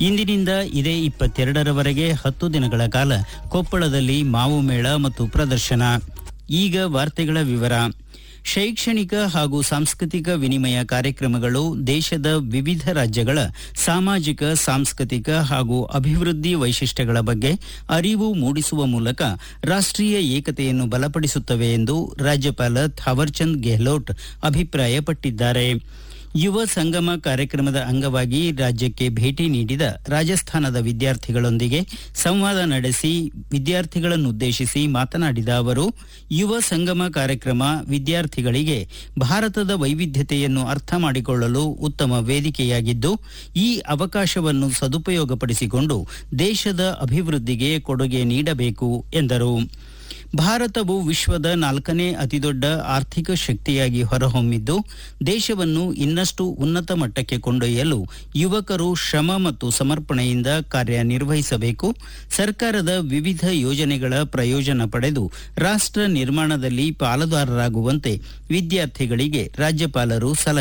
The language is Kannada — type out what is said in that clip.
ಇಂದಿನಿಂದ ಇದೇ ಇಪ್ಪತ್ತೆರಡರವರೆಗೆ ಹತ್ತು ದಿನಗಳ ಕಾಲ ಕೊಪ್ಪಳದಲ್ಲಿ ಮಾವು ಮೇಳ ಮತ್ತು ಪ್ರದರ್ಶನ ಈಗ ವಾರ್ತೆಗಳ ವಿವರ ಶೈಕ್ಷಣಿಕ ಹಾಗೂ ಸಾಂಸ್ಕೃತಿಕ ವಿನಿಮಯ ಕಾರ್ಯಕ್ರಮಗಳು ದೇಶದ ವಿವಿಧ ರಾಜ್ಯಗಳ ಸಾಮಾಜಿಕ ಸಾಂಸ್ಕೃತಿಕ ಹಾಗೂ ಅಭಿವೃದ್ಧಿ ವೈಶಿಷ್ಟ್ಯಗಳ ಬಗ್ಗೆ ಅರಿವು ಮೂಡಿಸುವ ಮೂಲಕ ರಾಷ್ಟೀಯ ಏಕತೆಯನ್ನು ಬಲಪಡಿಸುತ್ತವೆ ಎಂದು ರಾಜ್ಯಪಾಲ ಥಾವರ್ಚಂದ್ ಗೆಹ್ಲೋಟ್ ಅಭಿಪ್ರಾಯಪಟ್ಟಿದ್ದಾರೆ ಯುವ ಸಂಗಮ ಕಾರ್ಯಕ್ರಮದ ಅಂಗವಾಗಿ ರಾಜ್ಯಕ್ಕೆ ಭೇಟಿ ನೀಡಿದ ರಾಜಸ್ಥಾನದ ವಿದ್ಯಾರ್ಥಿಗಳೊಂದಿಗೆ ಸಂವಾದ ನಡೆಸಿ ವಿದ್ಯಾರ್ಥಿಗಳನ್ನುದ್ದೇಶಿಸಿ ಮಾತನಾಡಿದ ಅವರು ಯುವ ಸಂಗಮ ಕಾರ್ಯಕ್ರಮ ವಿದ್ಯಾರ್ಥಿಗಳಿಗೆ ಭಾರತದ ವೈವಿಧ್ಯತೆಯನ್ನು ಅರ್ಥ ಮಾಡಿಕೊಳ್ಳಲು ಉತ್ತಮ ವೇದಿಕೆಯಾಗಿದ್ದು ಈ ಅವಕಾಶವನ್ನು ಸದುಪಯೋಗಪಡಿಸಿಕೊಂಡು ದೇಶದ ಅಭಿವೃದ್ಧಿಗೆ ಕೊಡುಗೆ ನೀಡಬೇಕು ಎಂದರು ಭಾರತವು ವಿಶ್ವದ ನಾಲ್ಕನೇ ಅತಿದೊಡ್ಡ ಆರ್ಥಿಕ ಶಕ್ತಿಯಾಗಿ ಹೊರಹೊಮ್ಮಿದ್ದು ದೇಶವನ್ನು ಇನ್ನಷ್ಟು ಉನ್ನತ ಮಟ್ಟಕ್ಕೆ ಕೊಂಡೊಯ್ಯಲು ಯುವಕರು ಶ್ರಮ ಮತ್ತು ಸಮರ್ಪಣೆಯಿಂದ ಕಾರ್ಯನಿರ್ವಹಿಸಬೇಕು ಸರ್ಕಾರದ ವಿವಿಧ ಯೋಜನೆಗಳ ಪ್ರಯೋಜನ ಪಡೆದು ರಾಷ್ಟ ನಿರ್ಮಾಣದಲ್ಲಿ ಪಾಲುದಾರರಾಗುವಂತೆ ವಿದ್ಯಾರ್ಥಿಗಳಿಗೆ ರಾಜ್ಯಪಾಲರು ಸಲಹೆ